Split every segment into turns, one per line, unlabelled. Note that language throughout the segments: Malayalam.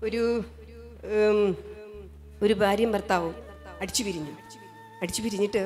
ഒരു ഉം, ഒരു ഭാര്യയും ഭർത്താവും അടിച്ചു പിരിഞ്ഞു അടിച്ചു പിരിഞ്ഞിട്ട്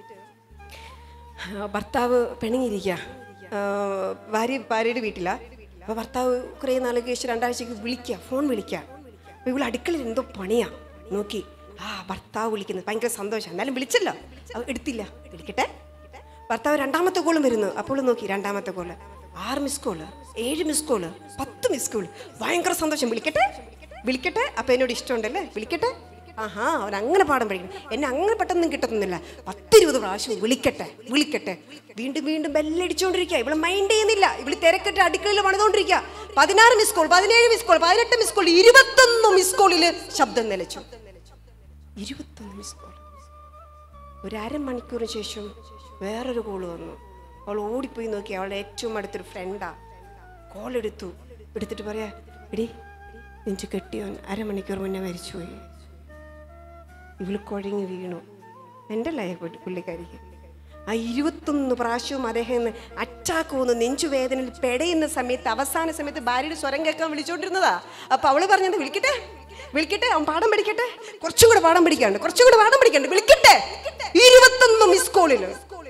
ആ, ഭർത്താവ് പിണങ്ങിയിരിക്കുക ആ, ഭാര്യ ഭാര്യയുടെ വീട്ടിലാ അപ്പോൾ ഭർത്താവ് കുറേ നാൾക്ക് ശേഷം രണ്ടാഴ്ചക്ക് വിളിക്കുക ഫോൺ വിളിക്കുക അപ്പോൾ ഇവൾ അടുക്കളയിൽ എന്തോ പണിയാ നോക്കി ആ ഭർത്താവ് വിളിക്കുന്നത് ഭയങ്കര സന്തോഷം എന്നാലും വിളിച്ചല്ലോ അവ എടുത്തില്ല വിളിക്കട്ടെ ഭർത്താവ് രണ്ടാമത്തെ കോളും വരുന്നു അപ്പോൾ നോക്കി രണ്ടാമത്തെ കോള് ആറ് മിസ് കോള് ഏഴ് മിസ് കോള് പത്ത് മിസ് കോള് ഭയങ്കര സന്തോഷം വിളിക്കട്ടെ വിളിക്കട്ടെ അപ്പം എന്നോട് ഇഷ്ടമുണ്ടല്ലേ വിളിക്കട്ടെ ആഹാ അവൻ അങ്ങനെ പാഠം പഠിക്കണം എന്നെ അങ്ങനെ പെട്ടെന്നും കിട്ടുന്നില്ല പത്തിരുപത് പ്രാവശ്യം വിളിക്കട്ടെ വിളിക്കട്ടെ വീണ്ടും വീണ്ടും ബെല്ലടിച്ചുകൊണ്ടിരിക്കുക ഇവള് മൈൻഡ് ചെയ്യുന്നില്ല ഇവള് തിരക്കിട്ട് അടുക്കളയിൽ പണിതുകൊണ്ടിരിക്കുക പതിനാറ് മിസ് കോൾ പതിനേഴ് മിസ് കോൾ പതിനെട്ട് മിസ് കോൾ ഇരുപത്തൊന്ന് മിസ് കോളിൽ ശബ്ദം നിലച്ചു ഇരുപത്തൊന്ന് മിസ് കോൾ ഒരു അരമണിക്കൂറിന് ശേഷം വേറൊരു കോള് വന്നു അവൾ ഓടിപ്പോയി നോക്കി അവളുടെ ഏറ്റവും അടുത്തൊരു ഫ്രണ്ടാ കോൾ എടുത്തു എടുത്തിട്ട് പറയാ എടി നെഞ്ചു കെട്ടിയോൻ അരമണിക്കൂർ മുന്നേ മരിച്ചുപോയി ഇവള് കുഴങ്ങി വീണു എൻ്റെ ലയ പുള്ളിക്കാരിക്ക് ആ ഇരുപത്തൊന്ന് പ്രാവശ്യവും അദ്ദേഹം അറ്റാക്ക് വന്ന് നെഞ്ചുവേദനയിൽ പെടയുന്ന സമയത്ത് അവസാന സമയത്ത് ഭാര്യയുടെ സ്വരം കേൾക്കാൻ വിളിച്ചോണ്ടിരുന്നതാ അപ്പൊ അവള് പറഞ്ഞത് വിളിക്കട്ടെ വിളിക്കട്ടെ അവൻ പാഠം പഠിക്കട്ടെ കുറച്ചും കൂടെ പാഠം പഠിക്കാണ്ട് കുറച്ചും കൂടെ പാഠം പഠിക്കണ്ട് വിളിക്കട്ടെ ഇരുപത്തൊന്ന് മിസ് കോളില്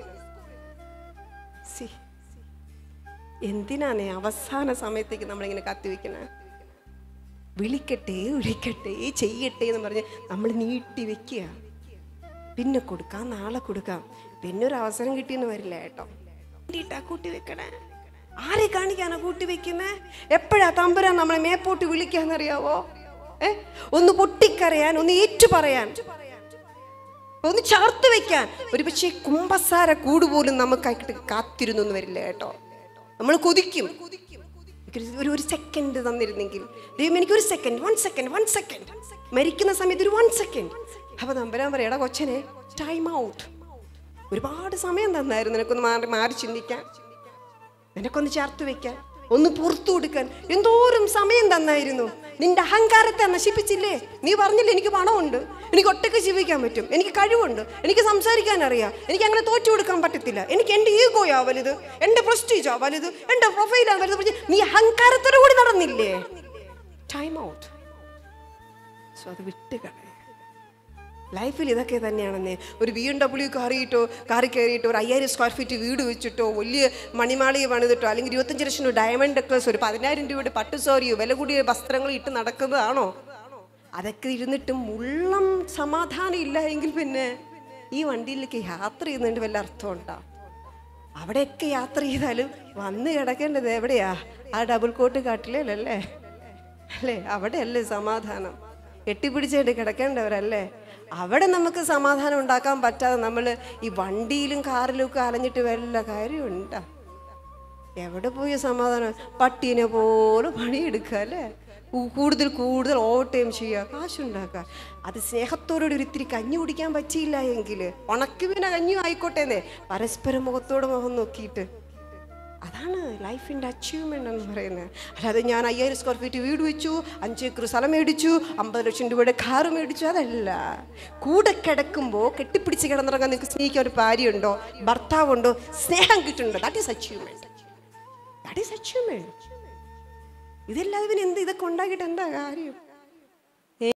See, എന്തിനാണ് അവസാന സമയത്തേക്ക് നമ്മളിങ്ങനെ കാത്തിവെക്കണേ വിളിക്കട്ടെ വിളിക്കട്ടെ ചെയ്യട്ടെ എന്ന് പറഞ്ഞ് നമ്മൾ നീട്ടി വെക്കുക പിന്നെ കൊടുക്കാം നാളെ കൊടുക്കാം പിന്നെ ഒരു അവസരം കിട്ടിയെന്ന് വരില്ല കേട്ടോ വേണ്ടിയിട്ടാ കൂട്ടി വെക്കണേ ആരെ കാണിക്കാനാ കൂട്ടി വെക്കുന്നേ എപ്പോഴാ തമ്പുരാൻ നമ്മളെ മേപ്പോട്ട് വിളിക്കാന്നറിയാവോ ഏ ഒന്ന് പൊട്ടിക്കരയാൻ ഒന്ന് ഏറ്റു പറയാൻ ഒന്ന് ചേർത്ത് വെക്കാൻ ഒരു പക്ഷേ കുമ്പസാര കൂടുപോലും നമുക്കായിട്ട് കാത്തിരുന്നു എന്ന് വരില്ല കേട്ടോ നമ്മൾ കൊതിക്കും എനിക്കൊരു ഒരു ഒരു സെക്കൻഡ് തന്നിരുന്നെങ്കിൽ ദൈവം എനിക്ക് ഒരു second one second one second മരിക്കുന്ന സമയത്ത് ഒരു വൺ സെക്കൻഡ് അപ്പൊ നമ്പരാൻ പറയടാ കൊച്ചനെ ടൈം ഔട്ട് ഒരുപാട് സമയം തന്നായിരുന്നു നിനക്കൊന്ന് മാറി മാറി ചിന്തിക്കാൻ നിനക്കൊന്ന് ചേർത്ത് വെക്കാൻ ഒന്ന് പുറത്തു കൊടുക്കാൻ എന്തോരം സമയം തന്നായിരുന്നു നിന്റെ അഹങ്കാരത്തെ നശിപ്പിച്ചില്ലേ നീ പറഞ്ഞില്ലേ എനിക്ക് പണമുണ്ട് എനിക്ക് ഒറ്റയ്ക്ക് ജീവിക്കാൻ പറ്റും എനിക്ക് കഴിവുണ്ട് എനിക്ക് സംസാരിക്കാൻ അറിയാം എനിക്ക് അങ്ങനെ തോറ്റു കൊടുക്കാൻ പറ്റത്തില്ല എനിക്ക് എൻ്റെ ഈഗോയാ വലുത് എൻ്റെ പ്രസ്റ്റീജാ വലുത് എൻ്റെ പ്രൊഫൈലാ വലുത് പറഞ്ഞ് നീ അഹങ്കാരത്തോടു കൂടി നടന്നില്ലേ ടൈം ഔട്ട് സോ അത് വിട്ടുകളെ ലൈഫിൽ ഇതൊക്കെ തന്നെയാണെന്നേ ഒരു ബി എം ഡബ്ല്യു കാറിയിട്ടോ കാറി കയറിയിട്ടോ ഒരു അയ്യായിരം സ്ക്വയർ ഫീറ്റ് വീട് വെച്ചിട്ടോ വലിയ മണിമാളിക പണിതിട്ടോ അല്ലെങ്കിൽ ഇരുപത്തഞ്ച് ലക്ഷം രൂപ ഡയമണ്ട് നെക്ലസ് ഒരു പതിനായിരം രൂപയുടെ പട്ടു സോറിയോ വില കൂടിയ വസ്ത്രങ്ങൾ ഇട്ട് നടക്കുന്നതാണോ അതൊക്കെ ഇരുന്നിട്ടും ഉള്ളം സമാധാനം ഇല്ല എങ്കിൽ പിന്നെ ഈ വണ്ടിയിലേക്ക് യാത്ര ചെയ്യുന്നതിൻ്റെ വല്ല അർത്ഥമുണ്ടോ അവിടെയൊക്കെ യാത്ര ചെയ്താലും വന്ന് കിടക്കേണ്ടത് എവിടെയാ ആ ഡബിൾ കോട്ട് കാട്ടിലല്ലേ അല്ലേ അവിടെയല്ലേ സമാധാനം കെട്ടിപ്പിടിച്ചായിട്ട് കിടക്കേണ്ടവരല്ലേ അവിടെ നമുക്ക് സമാധാനം ഉണ്ടാക്കാൻ പറ്റാതെ നമ്മൾ ഈ വണ്ടിയിലും കാറിലും ഒക്കെ അലഞ്ഞിട്ട് വല്ല കാര്യമുണ്ടോ എവിടെ പോയ സമാധാനം പട്ടീനെ പോലെ പണിയെടുക്കുക അല്ലേ കൂ- കൂടുതൽ കൂടുതൽ ഓവർ ടൈം ചെയ്യുക കാശുണ്ടാക്കുക അത് സ്നേഹത്തോടുകൂടി ഒരു ഇത്തിരി കഞ്ഞി കുടിക്കാൻ പറ്റിയില്ല എങ്കിൽ ഉണക്ക് പിന്നെ കഞ്ഞിയും ആയിക്കോട്ടേന്നേ പരസ്പരം മുഖത്തോട് മുഖം നോക്കിയിട്ട് അതാണ് ലൈഫിൻ്റെ അച്ചീവ്മെൻ്റ് എന്ന് പറയുന്നത് അല്ലാതെ ഞാൻ അയ്യായിരം സ്ക്വയർ ഫീറ്റ് വീട് വെച്ചു അഞ്ച് ഏക്കർ സ്ഥലം മേടിച്ചു അമ്പത് ലക്ഷം രൂപയുടെ കാറ് മേടിച്ചു അതല്ല കൂടെ കിടക്കുമ്പോൾ കെട്ടിപ്പിടിച്ച് കിടന്നിറങ്ങാൻ നിങ്ങൾക്ക് സ്നേഹിക്കാൻ ഒരു ഭാര്യയുണ്ടോ ഭർത്താവുണ്ടോ സ്നേഹം കിട്ടുന്നുണ്ടോ that is achievement that is achievement ഇതെല്ലാവരും എന്ത് ഇതൊക്കെ ഉണ്ടാക്കിയിട്ട് എന്താ കാര്യം